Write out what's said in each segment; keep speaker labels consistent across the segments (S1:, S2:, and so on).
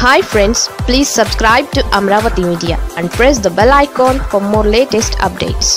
S1: hi friends please subscribe to Amaravati media and press the bell icon for more latest updates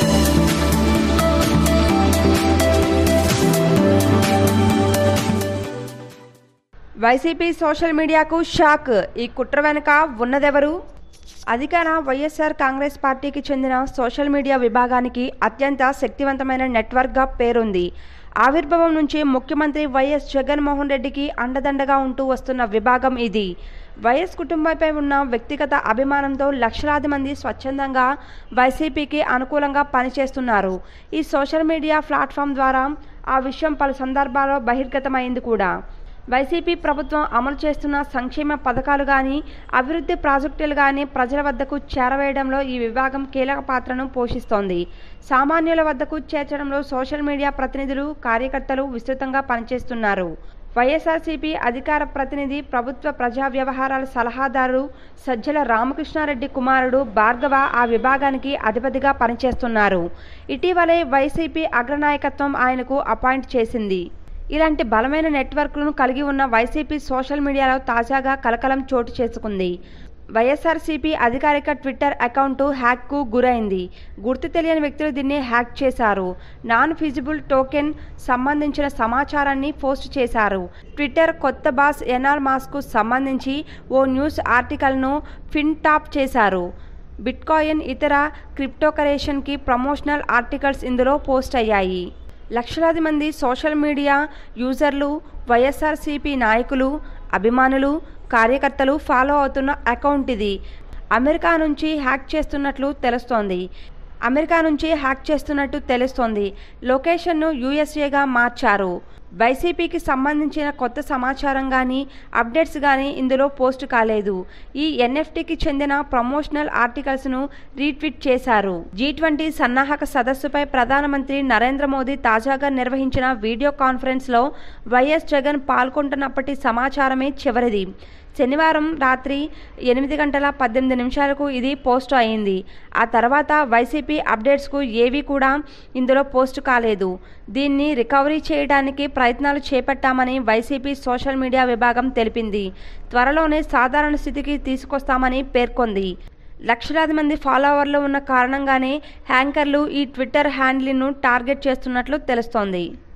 S2: YCP social మీడియాకు shock ఈ కుట్ర వెనుక ఉన్నదెవరు అధికార వైఎస్ఆర్ కాంగ్రెస్ పార్టీకి చెందిన సోషల్ మీడియా విభాగానికి అత్యంత శక్తివంతమైన నెట్వర్క్గా పేరుంది ఆవిర్భావం నుంచి ముఖ్యమంత్రి వైఎస్ జగన్మోహన్ రెడ్డికి అండదండగా ఉంటూ వస్తున్న విభాగం ఇది వైఎస్ కుటుంబంపై ఉన్న వ్యక్తిగత అభిమానంతో లక్షలాది మంది స్వచ్ఛందంగా వైసీపీకి అనుకూలంగా పనిచేస్తున్నారు ఈ సోషల్ మీడియా ప్లాట్ఫామ్ ద్వారా ఆ విషయం పలు సందర్భాల్లో బహిర్గతమైంది కూడా వైసీపీ ప్రభుత్వం అమలు చేస్తున్న సంక్షేమ పథకాలు కానీ అభివృద్ధి ప్రాజెక్టులు కానీ ప్రజల వద్దకు చేరవేయడంలో ఈ విభాగం కీలక పాత్రను పోషిస్తోంది సామాన్యుల వద్దకు చేర్చడంలో సోషల్ మీడియా ప్రతినిధులు కార్యకర్తలు విస్తృతంగా పనిచేస్తున్నారు వైఎస్ఆర్సీపీ అధికార ప్రతినిధి ప్రభుత్వ ప్రజా వ్యవహారాల సలహాదారు సజ్జల రామకృష్ణారెడ్డి కుమారుడు భార్గవ ఆ విభాగానికి అధిపతిగా పనిచేస్తున్నారు ఇటీవలే వైసీపీ అగ్రనాయకత్వం ఆయనకు అపాయింట్ చేసింది ఇలాంటి బలమైన నెట్వర్క్లను కలిగి ఉన్న వైసీపీ సోషల్ మీడియాలో తాజాగా కలకలం చోటు చేసుకుంది వైఎస్ఆర్సీపీ అధికారిక ట్విట్టర్ అకౌంట్ హ్యాక్కు గురైంది గుర్తు తెలియని వ్యక్తులు దీన్ని హ్యాక్ చేశారు నాన్ ఫిజిబుల్ టోకెన్ సంబంధించిన సమాచారాన్ని పోస్ట్ చేశారు ట్విట్టర్ కొత్త బాస్ ఎనాల్ మాస్కు సంబంధించి ఓ న్యూస్ ఆర్టికల్ను ఫిన్ టాప్ చేశారు బిట్కాయిన్ ఇతర క్రిప్టోకరేషన్కి ప్రమోషనల్ ఆర్టికల్స్ ఇందులో పోస్ట్ అయ్యాయి లక్షలాది మంది సోషల్ మీడియా యూజర్లు వైఎస్ఆర్సీపీ నాయకులు అభిమానులు కార్యకర్తలు ఫాలో అవుతున్న అకౌంట్ ఇది అమెరికా నుంచి హ్యాక్ చేస్తున్నట్లు తెలుస్తోంది అమెరికా నుంచి హ్యాక్ చేస్తున్నట్టు తెలుస్తోంది లొకేషన్ను యూఎస్ఏగా మార్చారు వైసీపీకి సంబంధించిన కొత్త సమాచారం కానీ అప్డేట్స్ కానీ ఇందులో పోస్ట్ కాలేదు ఈ ఎన్ఎఫ్టీకి చెందిన ప్రమోషనల్ ఆర్టికల్స్ను రీట్వీట్ చేశారు జీ ట్వంటీ సన్నాహక సదస్సుపై ప్రధానమంత్రి నరేంద్ర మోదీ తాజాగా నిర్వహించిన వీడియో కాన్ఫరెన్స్లో వైఎస్ జగన్ పాల్గొంటున్నప్పటి సమాచారమే చివరిది శనివారం రాత్రి ఎనిమిది గంటల పద్దెనిమిది నిమిషాలకు ఇది పోస్ట్ అయింది ఆ తర్వాత వైసీపీ అప్డేట్స్కు ఏవి కూడా ఇందులో పోస్ట్ కాలేదు దీన్ని రికవరీ చేయడానికి ప్రయత్నాలు చేపట్టామని వైసీపీ సోషల్ మీడియా విభాగం తెలిపింది త్వరలోనే సాధారణ స్థితికి తీసుకొస్తామని పేర్కొంది లక్షలాది మంది ఫాలోవర్లు ఉన్న కారణంగానే హ్యాంకర్లు ఈ ట్విట్టర్ హ్యాండిల్ను టార్గెట్ చేస్తున్నట్లు తెలుస్తోంది